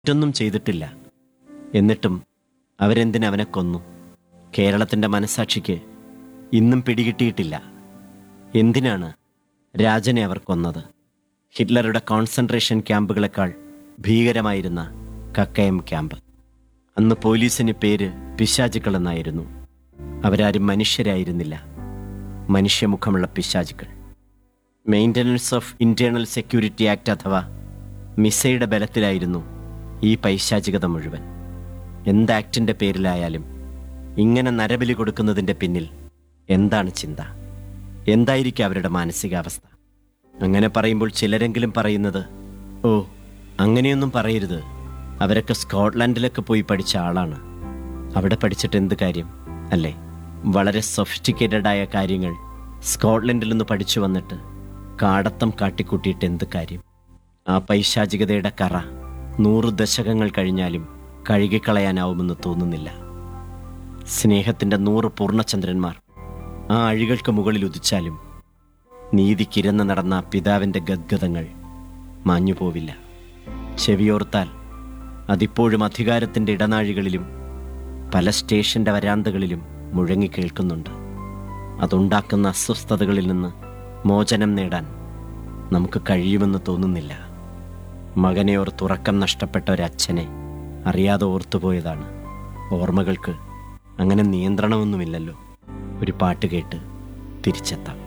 തെറ്റൊന്നും ചെയ്തിട്ടില്ല എന്നിട്ടും അവരെന്തിനവനെ കൊന്നു കേരളത്തിൻ്റെ മനസാക്ഷിക്ക് ഇന്നും പിടികിട്ടിയിട്ടില്ല എന്തിനാണ് രാജനെ അവർ കൊന്നത് ഹിറ്റ്ലറുടെ കോൺസെൻട്രേഷൻ ക്യാമ്പുകളെക്കാൾ ഭീകരമായിരുന്ന കക്കയം ക്യാമ്പ് അന്ന് പോലീസിന് പേര് പിശാചുക്കളെന്നായിരുന്നു അവരാരും മനുഷ്യരായിരുന്നില്ല മനുഷ്യമുഖമുള്ള പിശാചുക്കൾ maintenance of internal security act അഥവാ മിസയുടെ ബലത്തിലായിരുന്നു ഈ പൈശാചികത മുഴുവൻ എന്ത് ആക്ടിൻ്റെ പേരിലായാലും ഇങ്ങനെ നരബലി കൊടുക്കുന്നതിൻ്റെ പിന്നിൽ എന്താണ് ചിന്ത എന്തായിരിക്കും അവരുടെ മാനസികാവസ്ഥ അങ്ങനെ പറയുമ്പോൾ ചിലരെങ്കിലും പറയുന്നത് ഓ അങ്ങനെയൊന്നും പറയരുത് അവരൊക്കെ സ്കോട്ട്ലാൻഡിലൊക്കെ പോയി പഠിച്ച ആളാണ് അവിടെ പഠിച്ചിട്ട് എന്ത് കാര്യം അല്ലേ വളരെ സൊഫിസ്റ്റിക്കേറ്റഡ് ആയ കാര്യങ്ങൾ സ്കോട്ട്ലൻഡിൽ നിന്ന് പഠിച്ചു വന്നിട്ട് കാടത്തം കാട്ടിക്കൂട്ടിയിട്ട് എന്ത് കാര്യം ആ പൈശാചികതയുടെ കറ നൂറ് ദശകങ്ങൾ കഴിഞ്ഞാലും കഴുകിക്കളയാനാവുമെന്ന് തോന്നുന്നില്ല സ്നേഹത്തിൻ്റെ നൂറ് പൂർണ്ണചന്ദ്രന്മാർ ആ അഴികൾക്ക് മുകളിൽ ഉദിച്ചാലും നീതിക്കിരന്ന് നടന്ന ആ പിതാവിൻ്റെ ഗദ്ഗതങ്ങൾ മാഞ്ഞുപോവില്ല ചെവിയോർത്താൽ അതിപ്പോഴും അധികാരത്തിൻ്റെ ഇടനാഴികളിലും പല സ്റ്റേഷൻ്റെ വരാന്തകളിലും മുഴങ്ങി കേൾക്കുന്നുണ്ട് അതുണ്ടാക്കുന്ന അസ്വസ്ഥതകളിൽ നിന്ന് മോചനം നേടാൻ നമുക്ക് കഴിയുമെന്ന് തോന്നുന്നില്ല മകനെ ഓർത്തുറക്കം നഷ്ടപ്പെട്ട ഒരച്ഛനെ അറിയാതെ ഓർത്തുപോയതാണ് ഓർമ്മകൾക്ക് അങ്ങനെ നിയന്ത്രണമൊന്നുമില്ലല്ലോ ഒരു പാട്ട് കേട്ട് തിരിച്ചെത്താം